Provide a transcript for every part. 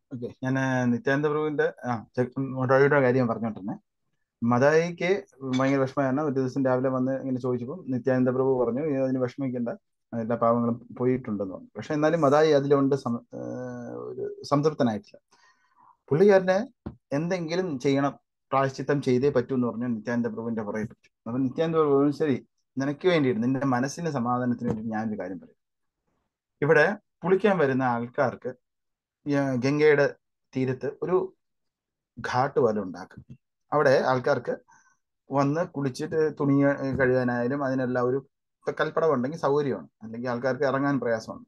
Okay ഞാൻ നിത്യാനന്ദ പ്രഭുവിന്റെ ആ മൊട്ടായിയുടെ കാര്യം പറഞ്ഞോണ്ടിരുന്നെ മതായിക്ക് ഭയങ്കര വിഷമമാണ് ഒരു ദിവസം രാവിലെ വന്ന് ഇങ്ങനെ ചോദിച്ചപ്പോൾ നിത്യാനന്ദ പ്രഭു പറഞ്ഞു "നീ അതിന് വിഷമിക്കേണ്ട എല്ലാ പാവങ്ങളും പോയിട്ടുണ്ടെന്ന് പറഞ്ഞു പക്ഷെ എന്നാലും മതായി അതിലുണ്ട് സം- ഏഹ് ഒരു സംതൃപ്തനായിട്ടില്ല പുള്ളിക്കാരനെ എന്തെങ്കിലും ചെയ്യണം പ്രായശ്ചിത്തം ചെയ്തേ പറ്റൂ എന്ന് പറഞ്ഞു നിത്യാനന്ദ പ്രഭുവിന്റെ പുറകെ പറ്റു അപ്പൊ നിത്യാനന്ദ പ്രഭു പറഞ്ഞു, ശരി നിനക്ക് വേണ്ടിയിട്ട് നിന്റെ മനസ്സിന്റെ സമാധാനത്തിന് വേണ്ടി ഞാനൊരു കാര്യം പറയും ഇവിടെ കുളിക്കാൻ വരുന്ന ആൾക്കാർക്ക് ഈ ഗംഗയുടെ തീരത്ത് ഒരു ഘാട്ട് പോലെ ഉണ്ടാക്കും അവിടെ ആൾക്കാർക്ക് വന്ന് കുളിച്ചിട്ട് തുണി കഴുകാനായാലും അതിനെല്ലാം ഒരു കൽപ്പടം ഉണ്ടെങ്കിൽ സൗകര്യമാണ് അല്ലെങ്കിൽ ആൾക്കാർക്ക് ഇറങ്ങാൻ പ്രയാസമാണ്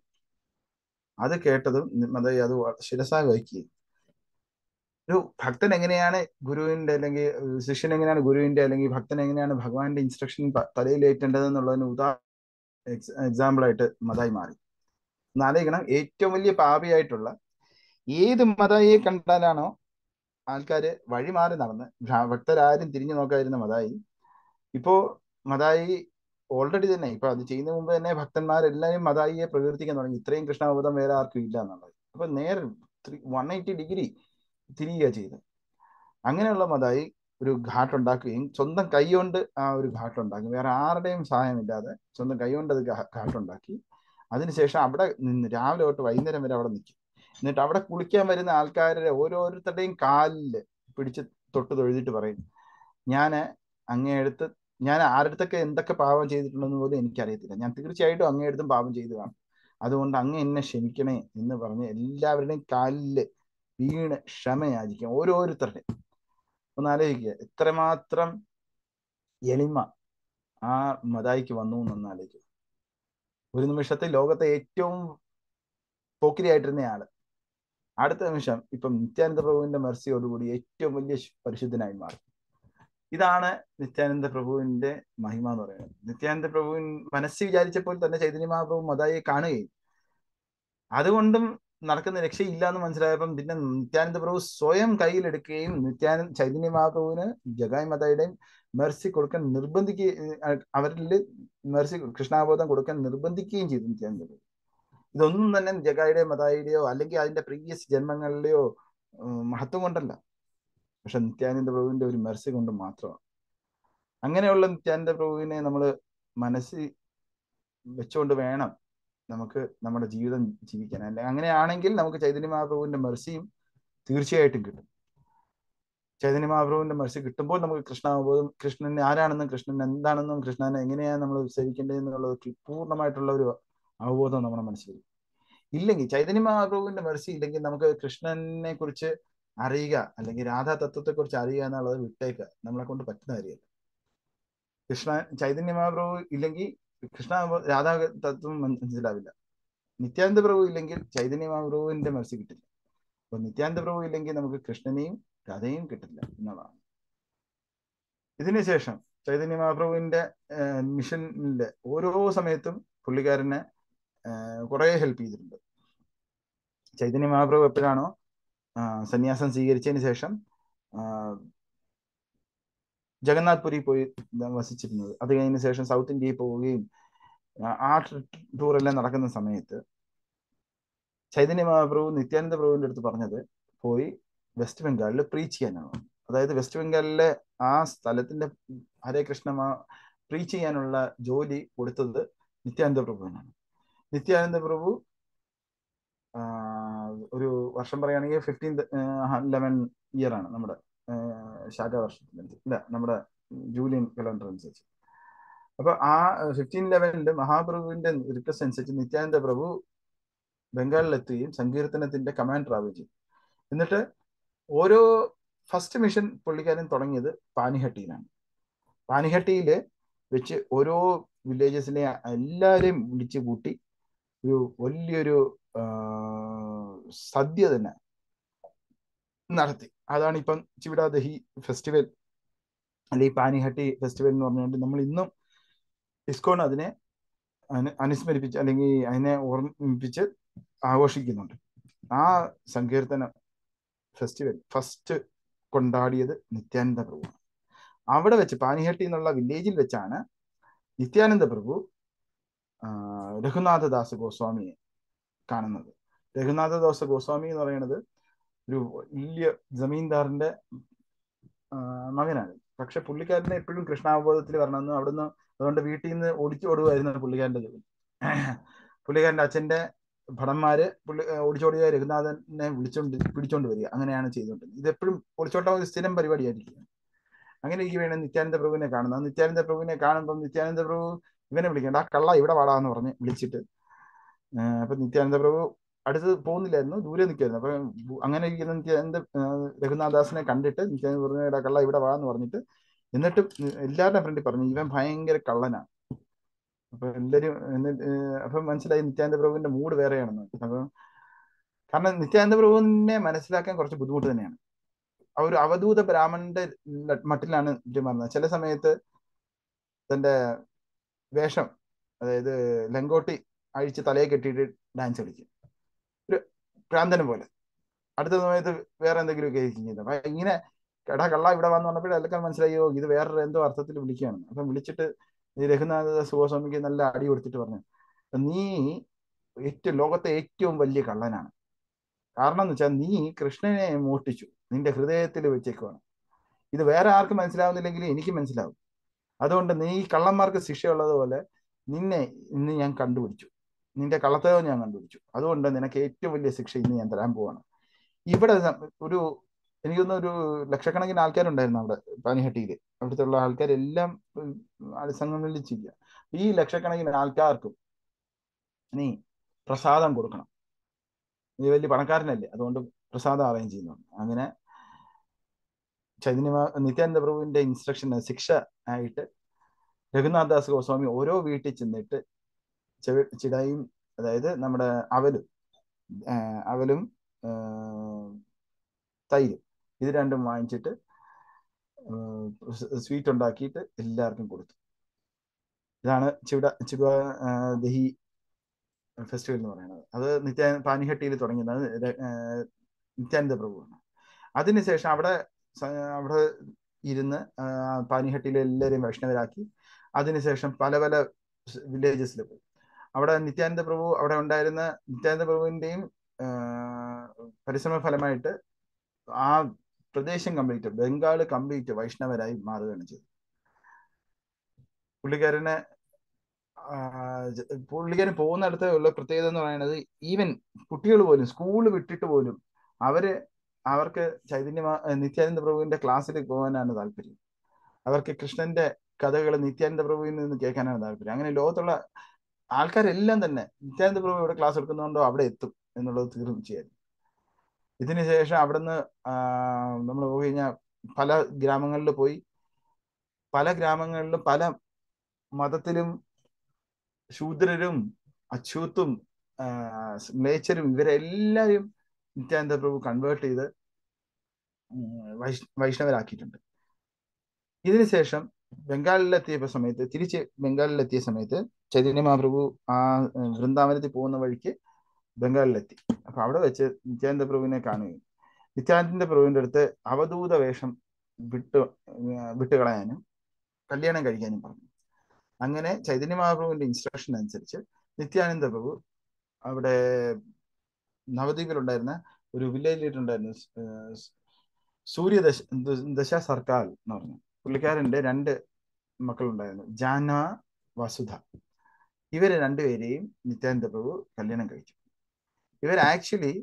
അത് കേട്ടതും അത് അത് ശിരസാ വഹിക്കുകയും ഒരു ഭക്തൻ എങ്ങനെയാണ് ഗുരുവിന്റെ അല്ലെങ്കിൽ ശിഷ്യൻ എങ്ങനെയാണ് ഗുരുവിന്റെ അല്ലെങ്കിൽ ഭക്തൻ എങ്ങനെയാണ് ഭഗവാന്റെ ഇൻസ്ട്രക്ഷൻ തലയിലേറ്റേണ്ടത് എന്നുള്ളതിന് ഉദാ എക്സാമ്പിൾ ആയിട്ട് മതായി മാറി ഒന്ന് ആലോചിക്കണം ഏറ്റവും വലിയ പാപിയായിട്ടുള്ള ഏത് മതായിയെ കണ്ടാലാണോ ആൾക്കാര് വഴി മാറി നടന്ന് ഭ- ഭക്തരാരും തിരിഞ്ഞു നോക്കാതിരുന്ന മതായി ഇപ്പോ മതായി ഓൾറെഡി തന്നെ ഇപ്പൊ അത് ചെയ്യുന്ന മുമ്പ് തന്നെ ഭക്തന്മാരെല്ലാവരും മതായിയെ പ്രകീർത്തിക്കാൻ തുടങ്ങി ഇത്രയും കൃഷ്ണാവതം വേറെ ആർക്കും ഇല്ല എന്നുള്ളത് അപ്പൊ നേരെ വൺ എയ്റ്റി ഡിഗ്രി തിരിയുക ചെയ്ത് അങ്ങനെയുള്ള മതായി ഒരു ഘാട്ട് ഉണ്ടാക്കുകയും സ്വന്തം കൈകൊണ്ട് ആ ഒരു ഘാട്ട് ഉണ്ടാക്കും വേറെ ആരുടെയും സഹായമില്ലാതെ സ്വന്തം കൈകൊണ്ട് അത് ഘാ- ഘാട്ടുണ്ടാക്കി അതിനുശേഷം അവിടെ നിന്ന് രാവിലെ തൊട്ട് വൈകുന്നേരം വരെ അവിടെ നിൽക്കും എന്നിട്ട് അവിടെ കുളിക്കാൻ വരുന്ന ആൾക്കാരുടെ ഓരോരുത്തരുടെയും കാലില് പിടിച്ച് തൊട്ട് തൊഴുതിട്ട് പറയും ഞാൻ അങ്ങേടുത്ത് ഞാൻ ആരടുത്തൊക്കെ എന്തൊക്കെ പാപം ചെയ്തിട്ടുണ്ടെന്ന് പോലും എനിക്കറിയത്തില്ല ഞാൻ തീർച്ചയായിട്ടും അങ്ങേടുത്തും പാപം ചെയ്തു കാണും അതുകൊണ്ട് അങ്ങ് എന്നെ ക്ഷമിക്കണേ എന്ന് പറഞ്ഞ് എല്ലാവരുടെയും കാലില് വീണ് ക്ഷമ യാചിക്കും ഓരോരുത്തരുടെയും ഒന്ന് ആലോചിക്കുക എത്രമാത്രം എളിമ ആ മതായിക്ക് വന്നു എന്നൊന്ന് ആലോചിക്കുക ഒരു നിമിഷത്തിൽ ലോകത്തെ ഏറ്റവും പോക്കിരിയായിട്ടിരുന്ന ആള് അടുത്ത നിമിഷം ഇപ്പം നിത്യാനന്ദ പ്രഭുവിന്റെ മെർസിയോടുകൂടി ഏറ്റവും വലിയ ശ്- പരിശുദ്ധനായി മാറി ഇതാണ് നിത്യാനന്ദ പ്രഭുവിന്റെ മഹിമ എന്ന് പറയുന്നത് നിത്യാനന്ദ പ്രഭുവിൻ മനസ്സിൽ വിചാരിച്ചപ്പോൾ തന്നെ ചൈതന്യ മഹാപ്രഭു മതായിയെ കാണുകയും അതുകൊണ്ടും നടക്കുന്ന രക്ഷയില്ല എന്ന് മനസ്സിലായപ്പം പിന്നെ നിത്യാനന്ദ പ്രഭു സ്വയം കയ്യിലെടുക്കുകയും നിത്യാനന്ദ ചൈതന്യ മഹാപ്രഭുവിന് ജഗായ് മതായുടെയും മെർസി കൊടുക്കാൻ നിർബന്ധിക്കുകയും അവരിൽ മെർസി കൃഷ്ണാബോധം കൊടുക്കാൻ നിർബന്ധിക്കുകയും ചെയ്തു നിത്യാനന്ദ പ്രഭു ഇതൊന്നും തന്നെ ജഗായുടെയോ മതായുടെയോ അല്ലെങ്കിൽ അതിന്റെ പ്രീവിയസ് ജന്മങ്ങളിലെയോ ഉം, മഹത്വം കൊണ്ടല്ല പക്ഷെ നിത്യാനന്ദ പ്രഭുവിന്റെ ഒരു മെർസി കൊണ്ട് മാത്രമാണ് അങ്ങനെയുള്ള നിത്യാനന്ദ പ്രഭുവിനെ നമ്മൾ മനസ്സിൽ വെച്ചുകൊണ്ട് വേണം നമുക്ക് നമ്മുടെ ജീവിതം ജീവിക്കാൻ അല്ലെ അങ്ങനെയാണെങ്കിൽ നമുക്ക് ചൈതന്യ മഹാപ്രഭുവിന്റെ മെർസിയും തീർച്ചയായിട്ടും കിട്ടും ചൈതന്യ മഹാപ്രഭുവിന്റെ മെർസി കിട്ടുമ്പോൾ നമുക്ക് കൃഷ്ണാവബോധം കൃഷ്ണൻ ആരാണെന്നും കൃഷ്ണൻ എന്താണെന്നും കൃഷ്ണനെ എങ്ങനെയാണ് നമ്മൾ സേവിക്കേണ്ടതെന്നുള്ള പൂർണ്ണമായിട്ടുള്ള ഒരു അവബോധം നമ്മുടെ മനസ്സിൽ വരും. ഇല്ലെങ്കിൽ ചൈതന്യ മഹാപ്രഭുവിന്റെ മെർസി ഇല്ലെങ്കിൽ നമുക്ക് കൃഷ്ണനെ കുറിച്ച് അറിയുക അല്ലെങ്കിൽ രാധാ തത്വത്തെ കുറിച്ച് അറിയുക എന്നുള്ളത് വിട്ടേക്ക് നമ്മളെ കൊണ്ട് പറ്റുന്ന കാര്യമല്ല കൃഷ്ണ ചൈതന്യ മഹാപ്രഭു ഇല്ലെങ്കിൽ കൃഷ്ണ രാധാ തത്വം മനസ്സിലാവില്ല നിത്യാനന്ദ പ്രഭു ഇല്ലെങ്കിൽ ചൈതന്യ മഹാപ്രഭുവിന്റെ മെർസി കിട്ടില്ല അപ്പൊ നിത്യാനന്ദ പ്രഭു ഇല്ലെങ്കിൽ നമുക്ക് കൃഷ്ണനെയും രാധയും കിട്ടില്ല എന്നുള്ളതാണ് ഇതിനുശേഷം ചൈതന്യ മഹാപ്രഭുവിന്റെ മിഷനിലെ ഓരോ സമയത്തും പുള്ളിക്കാരനെ കുറെ ഹെൽപ്പ് ചെയ്തിട്ടുണ്ട് ചൈതന്യ മഹാപ്രഭു എപ്പോഴാണോ ആ, സന്യാസം സ്വീകരിച്ചതിന് ശേഷം ആ, ജഗന്നാഥ് പുരി പോയി വസിച്ചിരുന്നത് അത് കഴിഞ്ഞ ശേഷം സൗത്ത് ഇന്ത്യയിൽ പോവുകയും ആ, ആ ടൂർ എല്ലാം നടക്കുന്ന സമയത്ത് ചൈതന്യ മഹാപ്രഭു നിത്യാനന്ദ പ്രഭുവിന്റെ അടുത്ത് പറഞ്ഞത് പോയി വെസ്റ്റ് ബംഗാളിൽ പ്രീച്ച് ചെയ്യാനാണ് അതായത് വെസ്റ്റ് ബംഗാളിലെ ആ സ്ഥലത്തിന്റെ ഹരേ കൃഷ്ണ പ്രീച്ച് ചെയ്യാനുള്ള ജോലി കൊടുത്തത് നിത്യാനന്ദ പ്രഭുവിനാണ് നിത്യാനന്ദ പ്രഭു ആ, ഒരു വർഷം പറയുകയാണെങ്കിൽ ഫിഫ്റ്റീൻ ലെവൻ ഇയർ ആണ് നമ്മുടെ ശാഖ വർഷത്തിനനുസരിച്ച് ഇല്ല നമ്മുടെ ജൂലിയൻ കലണ്ടർ അനുസരിച്ച് അപ്പൊ ആ ഫിഫ്റ്റീൻ ലെവനില് മഹാപ്രഭുവിന്റെ റിക്വസ്റ്റ് അനുസരിച്ച് നിത്യാനന്ദ പ്രഭു ബംഗാളിലെത്തുകയും സങ്കീർത്തനത്തിന്റെ കമാൻഡർ ആവുകയും ചെയ്തു എന്നിട്ട് ഓരോ ഫസ്റ്റ് മിഷൻ പുള്ളിക്കാരൻ തുടങ്ങിയത് പാനിഹട്ടിയിലാണ് പാനിഹട്ടിയില് വെച്ച് ഓരോ വില്ലേജസിനെ എല്ലാവരെയും വിളിച്ചു കൂട്ടി ഒരു വലിയൊരു ആ, സദ്യ തന്നെ നടത്തി അതാണ് ഇപ്പം ചിവിട ദഹി ഫെസ്റ്റിവൽ അല്ലെങ്കിൽ പാനിഹട്ടി ഫെസ്റ്റിവൽ എന്ന് പറഞ്ഞുകൊണ്ട് നമ്മൾ ഇന്നും ഇസ്കോൺ അതിനെ അനു- അനുസ്മരിപ്പിച്ച് അല്ലെങ്കിൽ അതിനെ ഓർമ്മിപ്പിച്ച് ആഘോഷിക്കുന്നുണ്ട് ആ സങ്കീർത്തന ഫെസ്റ്റിവൽ ഫസ്റ്റ് കൊണ്ടാടിയത് നിത്യാനന്ദ പ്രഭുവാണ് അവിടെ വെച്ച് പാനിഹട്ടി എന്നുള്ള വില്ലേജിൽ വെച്ചാണ് നിത്യാനന്ദ പ്രഭു ആ, രഘുനാഥദാസ് ഗോസ്വാമിയെ കാണുന്നത് രഘുനാഥദാസ് ഗോസ്വാമി എന്ന് പറയുന്നത് ഒരു വലിയ ജമീന്ദാറിന്റെ ആ, മകനാണ് പക്ഷെ പുള്ളിക്കാരനെ എപ്പോഴും കൃഷ്ണാവബോധത്തിൽ വരണമെന്ന് അവിടുന്ന് അതുകൊണ്ട് വീട്ടിൽ നിന്ന് ഓടിച്ചോടുകയായിരുന്നു പുള്ളിക്കാരന്റെ ജോലി പുള്ളിക്കാരന്റെ അച്ഛന്റെ ഭടന്മാര് പുള്ളി ഓടിച്ചോടിയ രഘുനാഥനെ വിളിച്ചോണ്ട് പിടിച്ചോണ്ട് വരിക അങ്ങനെയാണ് ചെയ്തുകൊണ്ടിരുന്നത് ഇത് എപ്പോഴും ഒളിച്ചോട്ട ഒരു സ്ഥിരം പരിപാടിയായിരിക്കും അങ്ങനെ എനിക്ക് വേണം നിത്യാനന്ദ പ്രഭുവിനെ കാണുന്നത് നിത്യാനന്ദ പ്രഭുവിനെ കാണുമ്പോൾ നിത്യാനന്ദ പ്രഭു ഇവനെ വിളിക്കണ്ട ആ കള്ള ഇവിടെ വാടാന്ന് പറഞ്ഞ് വിളിച്ചിട്ട് ആ, അപ്പൊ നിത്യാനന്ദ പ്രഭു അടുത്ത് പോകുന്നില്ലായിരുന്നു ദൂരെ നിൽക്കായിരുന്നു അപ്പൊ അങ്ങനെ ഇരിക്കുന്ന നിത്യാനന്ദ ആ, രഘുനാഥദാസിനെ കണ്ടിട്ട് നിത്യാനന്ദ പറഞ്ഞു "എടാ കള്ള ഇവിടെ വാന്ന് പറഞ്ഞിട്ട് എന്നിട്ട് എല്ലാവരുടെ ഫ്രണ്ടിൽ പറഞ്ഞു ഇവൻ ഭയങ്കര കള്ളനാണ് അപ്പൊ എല്ലാരും എന്നിട്ട് ഏഹ് അപ്പൊ മനസ്സിലായി നിത്യാനന്ദ പ്രഭുവിന്റെ മൂഡ് വേറെയാണെന്ന് അപ്പൊ കാരണം നിത്യാനന്ദ പ്രഭുവിനെ മനസ്സിലാക്കാൻ കുറച്ച് ബുദ്ധിമുട്ട് തന്നെയാണ് ആ ഒരു അവധൂത ബ്രാഹ്മണന്റെ മട്ടിലാണ് പെരുമാറുന്നത് ചില സമയത്ത് തന്റെ വേഷം അതായത് ലങ്കോട്ടി അഴിച്ച് തലയെ കെട്ടിയിട്ട് ഡാൻസ് കളിക്കും ഒരു ഭ്രാന്തനെ പോലെ അടുത്ത സമയത്ത് വേറെ എന്തെങ്കിലുമൊക്കെ ആയിരിക്കും ചെയ്യുന്നത് അപ്പൊ ഇങ്ങനെ എടാ കള്ള ഇവിടെ വന്ന് പറഞ്ഞപ്പോഴേ എല്ലാവർക്കും മനസ്സിലായോ ഇത് വേറൊരു എന്തോ അർത്ഥത്തിൽ വിളിക്കുകയാണ് അപ്പം വിളിച്ചിട്ട് ഈ രഘുനാഥ സുഗോസ്വാമിക്ക് നല്ല അടി കൊടുത്തിട്ട് പറഞ്ഞു നീ ഏറ്റവും ലോകത്തെ ഏറ്റവും വലിയ കള്ളനാണ് കാരണം എന്ന് വെച്ചാൽ നീ കൃഷ്ണനെ മോഷ്ടിച്ചു നിന്റെ ഹൃദയത്തിൽ വെച്ചേക്കുവാണ് ഇത് വേറെ ആർക്കും മനസ്സിലാവുന്നില്ലെങ്കിൽ എനിക്ക് മനസ്സിലാവും അതുകൊണ്ട് നീ കള്ളന്മാർക്ക് ശിക്ഷയുള്ളതുപോലെ നിന്നെ ഇന്ന് ഞാൻ കണ്ടുപിടിച്ചു നിന്റെ കള്ളത്തരവും ഞാൻ കണ്ടുപിടിച്ചു അതുകൊണ്ട് നിനക്ക് ഏറ്റവും വലിയ ശിക്ഷ ഇന്ന് ഞാൻ തരാൻ പോവാണ് ഇവിടെ ന- ഒരു എനിക്കൊന്ന് ഒരു ലക്ഷക്കണക്കിന് ആൾക്കാരുണ്ടായിരുന്നു അവിടെ പാനിഹട്ടിയിൽ അവിടുത്തെ ഉള്ള ആൾക്കാരെല്ലാം സംഘങ്ങളിൽ ചെയ്യുക ഈ ലക്ഷക്കണക്കിന് ആൾക്കാർക്കും നീ പ്രസാദം കൊടുക്കണം നീ വലിയ പണക്കാരനല്ലേ അതുകൊണ്ട് പ്രസാദം അറേഞ്ച് ചെയ്യുന്നുണ്ട് അങ്ങനെ ചൈതന്യ നിത്യാനന്ദ പ്രഭുവിന്റെ ഇൻസ്ട്രക്ഷൻ ശിക്ഷ ആയിട്ട് രഘുനാഥ് ദാസ് ഗോസ്വാമി ഓരോ വീട്ടിൽ ചെന്നിട്ട് ചെവി ചിടയും അതായത് നമ്മുടെ അവലും ആ, അവലും ആ, തൈരും ഇത് രണ്ടും വാങ്ങിച്ചിട്ട് സ്വീറ്റ് ഉണ്ടാക്കിയിട്ട് എല്ലാവർക്കും കൊടുത്തു ഇതാണ് ചിവിട ചിവ ആ, ദഹി ഫെസ്റ്റിവൽ എന്ന് പറയുന്നത് അത് നിത്യ പാനിഹട്ടിയിൽ തുടങ്ങിയതാണ് ര- ആ, നിത്യാനന്ദ പ്രഭുവാണ് അതിനുശേഷം അവിടെ സ- അവിടെ ഇരുന്ന് ആ, പാനിഹട്ടിയിലെ എല്ലാവരെയും വൈഷ്ണവരാക്കി അതിനുശേഷം പല പല വില്ലേജസിൽ പോയി അവിടെ നിത്യാനന്ദ പ്രഭു അവിടെ ഉണ്ടായിരുന്ന നിത്യാനന്ദ പ്രഭുവിന്റെയും ആ, പരിശ്രമ ഫലമായിട്ട് ആ പ്രദേശം കംപ്ലീറ്റ് ബംഗാള് കംപ്ലീറ്റ് വൈഷ്ണവരായി മാറുകയാണ് ചെയ്തത് പുള്ളിക്കാരനെ ആ, ജ- പുള്ളിക്കാരൻ പോകുന്നിടത്ത് ഉള്ള പ്രത്യേകത എന്ന് പറയുന്നത് ഈവൻ കുട്ടികൾ പോലും സ്കൂൾ വിട്ടിട്ട് പോലും അവര് അവർക്ക് ചൈതന്യ നിത്യാനന്ദ പ്രഭുവിന്റെ ക്ലാസ്സിൽ പോകാനാണ് താല്പര്യം അവർക്ക് കൃഷ്ണന്റെ കഥകൾ നിത്യാനന്ദ പ്രഭുവിൽ നിന്ന് കേൾക്കാനാണ് താല്പര്യം അങ്ങനെ ലോകത്തുള്ള ആൾക്കാരെല്ലാം തന്നെ നിത്യാനന്ദ പ്രഭു എവിടെ ക്ലാസ് എടുക്കുന്നുണ്ടോ അവിടെ എത്തും എന്നുള്ളത് തീർച്ചയായും ഇതിനുശേഷം അവിടുന്ന് നമ്മൾ പോയി കഴിഞ്ഞാൽ പല ഗ്രാമങ്ങളിൽ പോയി പല ഗ്രാമങ്ങളിലും പല മതത്തിലും ശൂദ്രരും അച്യൂത്തും ആ, മ്ലേച്ഛരും ഇവരെല്ലാവരും നിത്യാനന്ദ പ്രഭു കൺവേർട്ട് ചെയ്ത് ഉം, വൈഷ് വൈഷ്ണവരാക്കിയിട്ടുണ്ട് ഇതിനുശേഷം ബംഗാളിലെത്തിയ സമയത്ത് തിരിച്ച് ബംഗാളിലെത്തിയ സമയത്ത് ചൈതന്യ മഹാപ്രഭു ആ ഉം, വൃന്ദാവനത്തിൽ പോകുന്ന വഴിക്ക് ബംഗാളിലെത്തി അപ്പൊ അവിടെ വെച്ച് നിത്യാനന്ദ പ്രഭുവിനെ കാണുകയും നിത്യാനന്ദ പ്രഭുവിന്റെ അടുത്ത് അവധൂത വേഷം വിട്ടു വിട്ടുകളയാനും കല്യാണം കഴിക്കാനും പറഞ്ഞു അങ്ങനെ ചൈതന്യ മഹാപ്രഭുവിന്റെ ഇൻസ്ട്രക്ഷൻ അനുസരിച്ച് നിത്യാനന്ദ പ്രഭു അവിടെ നവദ്വീപിലുണ്ടായിരുന്ന ഒരു വില്ലേജ് ലീഡർ ഉണ്ടായിരുന്നു ഏഹ് സൂര്യദശ ദശ സർക്കാർ എന്ന് പറഞ്ഞു പുള്ളിക്കാരന്റെ രണ്ട് മക്കളുണ്ടായിരുന്നു ജാന വസുധ ഇവരെ രണ്ടുപേരെയും നിത്യാനന്ദ പ്രഭു കല്യാണം കഴിച്ചു ഇവർ ആക്ച്വലി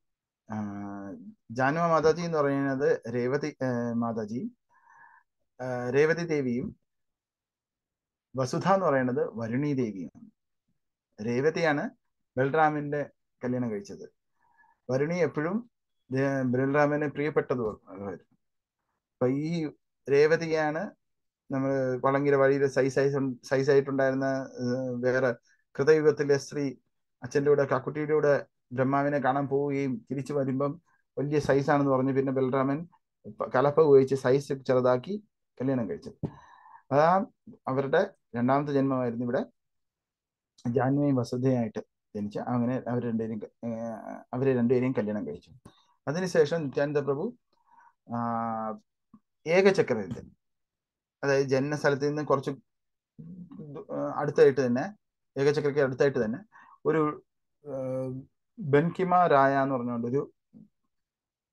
ജാനുവ മാതാജി എന്ന് പറയുന്നത് രേവതി ഏഹ് മാതാജി ഏഹ് രേവതി ദേവിയും വസുധ എന്ന് പറയുന്നത് വരുണി ദേവിയാണ് രേവതിയാണ് ബൽറാമിന്റെ കല്യാണം കഴിച്ചത് വരുണി എപ്പോഴും ദേ- ബലരാമന് പ്രിയപ്പെട്ടതുമായിരുന്നു അപ്പൊ ഈ രേവതിയാണ് നമ്മൾ വളങ്കിര വഴിയിൽ സൈസ് സൈസ് സൈസ് ആയിട്ടുണ്ടായിരുന്ന ഏഹ്, വേറെ കൃതയുഗത്തിലെ സ്ത്രീ അച്ഛൻ്റെ കൂടെ കക്കുട്ടിയുടെ കൂടെ ബ്രഹ്മാവിനെ കാണാൻ പോവുകയും തിരിച്ചു വരുമ്പം വലിയ സൈസ് ആണെന്ന് പറഞ്ഞ് പിന്നെ ബലരാമൻ പ- കലപ്പ ഉപയോഗിച്ച് സൈസ് ചെറുതാക്കി കല്യാണം കഴിച്ചത് അതാ അവരുടെ രണ്ടാമത്തെ ജന്മമായിരുന്നു ഇവിടെ ജാൻവിയും വസുധയായിട്ട് ജനിച്ച അങ്ങനെ അവർ രണ്ടുപേരും ക- ഏഹ് അവരെ രണ്ടുപേരെയും കല്യാണം കഴിച്ചു അതിനുശേഷം നിത്യാനന്ദ പ്രഭു ആ, ഏകചക്രവർത്തി അതായത് ജനന സ്ഥലത്ത് നിന്ന് കുറച്ച് ദു- ആ, അടുത്തായിട്ട് തന്നെ ഏകചക്രയ്ക്ക് അടുത്തായിട്ട് തന്നെ ഒരു ബൻകിമ രായ എന്ന് പറഞ്ഞുകൊണ്ട് ഒരു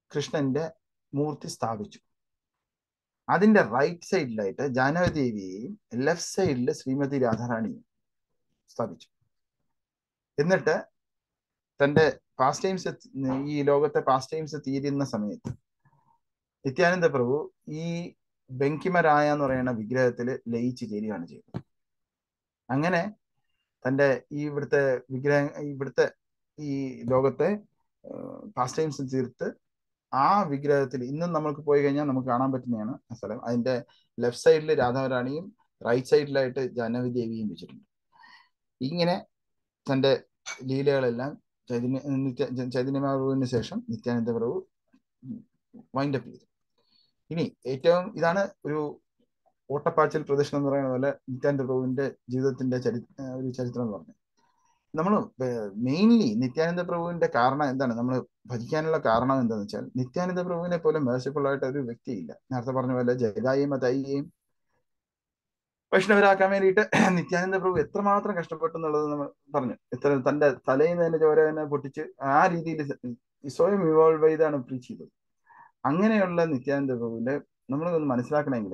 കൃഷ്ണന്റെ മൂർത്തി സ്ഥാപിച്ചു അതിന്റെ റൈറ്റ് സൈഡിലായിട്ട് ജാനവദേവിയെയും ലെഫ്റ്റ് സൈഡിൽ ശ്രീമതി രാധാറാണിയും സ്ഥാപിച്ചു എന്നിട്ട് തന്റെ പാസ്റ്റ് ടൈംസ് ഈ ലോകത്തെ പാസ്റ്റ് ടൈംസ് തീരുന്ന സമയത്ത് നിത്യാനന്ദ പ്രഭു ഈ ബെങ്കിമരായ എന്ന് പറയുന്ന വിഗ്രഹത്തിൽ ലയിച്ച് ചേരുകയാണ് ചെയ്തത് അങ്ങനെ തന്റെ ഈ ഇവിടുത്തെ വിഗ്രഹം ഇവിടുത്തെ ഈ ലോകത്തെ പാസ്റ്റ് ടൈംസ് തീർത്ത് ആ വിഗ്രഹത്തിൽ ഇന്നും നമ്മൾക്ക് പോയി കഴിഞ്ഞാൽ നമുക്ക് കാണാൻ പറ്റുന്നതാണ് ആ സ്ഥലം അതിന്റെ ലെഫ്റ്റ് സൈഡിൽ രാധാറാണിയും റൈറ്റ് സൈഡിലായിട്ട് ജാനവി ദേവിയും വെച്ചിട്ടുണ്ട് ഇങ്ങനെ തന്റെ ലീലകളെല്ലാം ചൈതന്യ നിത്യ ചൈതന്യ മഹാപ്രഭുവിന് ശേഷം നിത്യാനന്ദ പ്രഭു വൈൻഡപ്പ് ചെയ്തു ഇനി ഏറ്റവും ഇതാണ് ഒരു ഓട്ടപ്പാച്ചിൽ പ്രദർശനം എന്ന് പറയുന്ന പോലെ നിത്യാനന്ദ പ്രഭുവിന്റെ ജീവിതത്തിന്റെ ചരി ഒരു ചരിത്രം എന്ന് പറഞ്ഞത് നമ്മൾ മെയിൻലി നിത്യാനന്ദ പ്രഭുവിന്റെ കാരണം എന്താണ് നമ്മൾ ഭജിക്കാനുള്ള കാരണം എന്താണെന്ന് വെച്ചാൽ നിത്യാനന്ദ പ്രഭുവിനെ പോലെ മേഴ്സിഫുൾ ആയിട്ട് ഒരു വ്യക്തിയില്ല നേരത്തെ പറഞ്ഞ പോലെ ജഗായിയും മതായിയെയും വൈഷ്ണവരാക്കാൻ വേണ്ടിയിട്ട് നിത്യാനന്ദ പ്രഭു എത്രമാത്രം കഷ്ടപ്പെട്ടു എന്നുള്ളത് നമ്മൾ പറഞ്ഞു എത്ര തന്റെ തലയിൽ നിന്ന് തന്നെ ചോര തന്നെ പൊട്ടിച്ച് ആ രീതിയിൽ സ്വയം ഇവോൾവ് ചെയ്താണ് പ്രീച്ച് ചെയ്തത് അങ്ങനെയുള്ള നിത്യാനന്ദ പ്രഭുവിന്റെ നമ്മളൊന്ന് മനസ്സിലാക്കണമെങ്കിൽ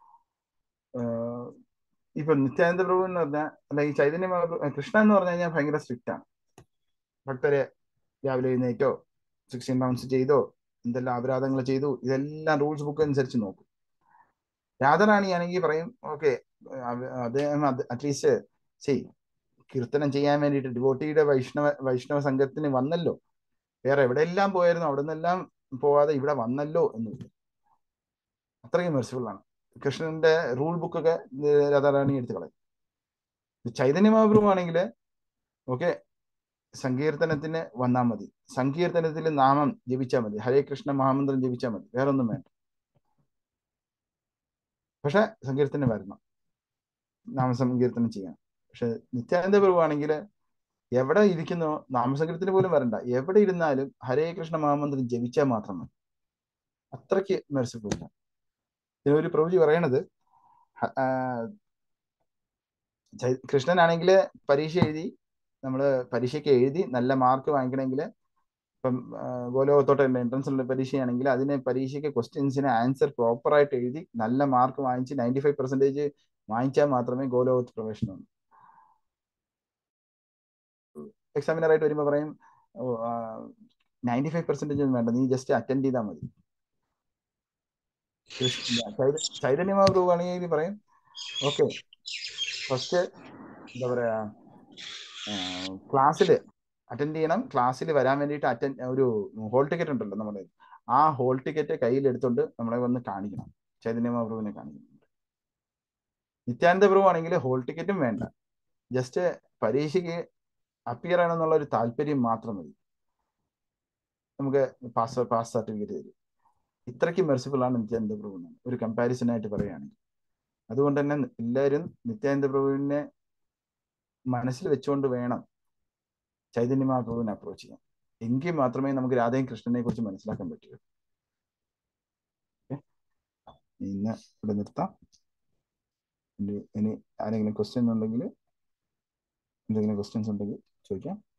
ഇപ്പൊ നിത്യാനന്ദ പ്രഭു എന്ന് പറഞ്ഞാൽ അല്ല ഈ ചൈതന്യ കൃഷ്ണ എന്ന് പറഞ്ഞു കഴിഞ്ഞാൽ ഭയങ്കര സ്ട്രിക്റ്റ് ആണ് ഭക്തരെ രാവിലെ എഴുന്നേറ്റോ സിക്സ്റ്റീൻ റൗണ്ട്സ് ചെയ്തോ എന്തെല്ലാം അപരാധങ്ങൾ ചെയ്തു ഇതെല്ലാം റൂൾസ് ബുക്ക് അനുസരിച്ച് നോക്കും രാധാറാണി ആണെങ്കിൽ പറയും ഓക്കെ അദ്ദേഹം അറ്റ്ലീസ്റ്റ് ചെയ് കീർത്തനം ചെയ്യാൻ വേണ്ടിയിട്ട് ഡിവോട്ടിയുടെ വൈഷ്ണവ വൈഷ്ണവ സംഘത്തിന് വന്നല്ലോ വേറെ എവിടെയെല്ലാം പോയായിരുന്നു അവിടെ നിന്നെല്ലാം പോവാതെ ഇവിടെ വന്നല്ലോ എന്ന് അത്രയും മെർസിഫുൾ ആണ് കൃഷ്ണന്റെ റൂൾ ബുക്കൊക്കെ രാധാറാണി എടുത്തു കളയും ചൈതന്യ മഹാപ്രഭു ആണെങ്കിൽ ഓക്കെ സങ്കീർത്തനത്തിന് വന്നാൽ മതി സങ്കീർത്തനത്തിൽ നാമം ജപിച്ചാൽ മതി ഹരേ കൃഷ്ണ മഹാമന്ത്രം ജപിച്ചാൽ മതി വേറെ ഒന്നും വേണ്ട പക്ഷെ സങ്കീർത്തനം വരണം നാമസങ്കീർത്തനം ചെയ്യാം പക്ഷെ നിത്യാനന്ദ പ്രഭു ആണെങ്കിൽ എവിടെ ഇരിക്കുന്നോ നാമസങ്കീർത്തനം പോലും വരണ്ട എവിടെ ഇരുന്നാലും ഹരേ കൃഷ്ണ മഹാമന്ത്രം ജപിച്ചാൽ മാത്രം മതി അത്രയ്ക്ക് മെർസിഫുൾ ഇതിനൊരു പ്രഭുജി പറയണത് കൃഷ്ണനാണെങ്കിൽ പരീക്ഷ എഴുതി നമ്മൾ പരീക്ഷയ്ക്ക് എഴുതി നല്ല മാർക്ക് വാങ്ങിക്കണമെങ്കിൽ ഇപ്പം ഗോലോകത്തോട്ട് എൻട്രൻസ് പരീക്ഷയാണെങ്കിൽ അതിന് പരീക്ഷയ്ക്ക് ക്വസ്റ്റ്യൻസിന് ആൻസർ പ്രോപ്പറായിട്ട് എഴുതി നല്ല മാർക്ക് വാങ്ങിച്ച് നയൻറ്റി ഫൈവ് പെർസെൻറ്റേജ് വാങ്ങിച്ചാൽ മാത്രമേ ഗോലോകത്ത് പ്രവേശനമുള്ളൂ എക്സാമിനറായിട്ട് വരുമ്പോൾ പറയും നയൻറ്റി ഫൈവ് പെർസെൻറ്റേജ് ഒന്നും വേണ്ട നീ ജസ്റ്റ് അറ്റൻഡ് ചെയ്താൽ മതി ചൈതന്യ മഹാപ്രഭു ആണെങ്കിൽ പറയും ഓക്കെ ഫസ്റ്റ് എന്താ പറയാ ക്ലാസ്സിൽ അറ്റൻഡ് ചെയ്യണം ക്ലാസ്സിൽ വരാൻ വേണ്ടിയിട്ട് അറ്റൻഡ് ഒരു ഹോൾ ടിക്കറ്റ് ഉണ്ടല്ലോ നമ്മുടെ ആ ഹോൾ ടിക്കറ്റ് കയ്യിൽ എടുത്തുകൊണ്ട് നമ്മളെ വന്ന് കാണിക്കണം ചൈതന്യ മഹാപ്രഭുവിനെ കാണിക്കണം നിത്യാനന്ദ പ്രഭു ആണെങ്കിൽ ഹോൾ ടിക്കറ്റും വേണ്ട ജസ്റ്റ് പരീക്ഷയ്ക്ക് അപ്പിയർ ചെയ്യണമെന്നുള്ള ഒരു താല്പര്യം മാത്രം മതി നമുക്ക് പാസ് പാസ് സർട്ടിഫിക്കറ്റ് തരും ഇത്രയ്ക്ക് മെർസിഫുൾ ആണ് നിത്യാനന്ദ പ്രഭു ഒരു കമ്പാരിസൺ ആയിട്ട് പറയുകയാണെങ്കിൽ അതുകൊണ്ട് തന്നെ എല്ലാവരും നിത്യാനന്ദ പ്രഭുവിനെ മനസ്സിൽ വെച്ചുകൊണ്ട് വേണം ചൈതന്യ മഹാപ്രഭുവിനെ അപ്രോച്ച് ചെയ്യാൻ എങ്കിൽ മാത്രമേ നമുക്ക് രാധയും കൃഷ്ണനെ കുറിച്ച് മനസ്സിലാക്കാൻ പറ്റൂ ഇന്ന് ഇവിടെ നിർത്താം ഇനി ആരെങ്കിലും ക്വസ്റ്റ്യൻ ഉണ്ടെങ്കിൽ എന്തെങ്കിലും ക്വസ്റ്റ്യൻസ് ഉണ്ടെങ്കിൽ ചോദിക്കാം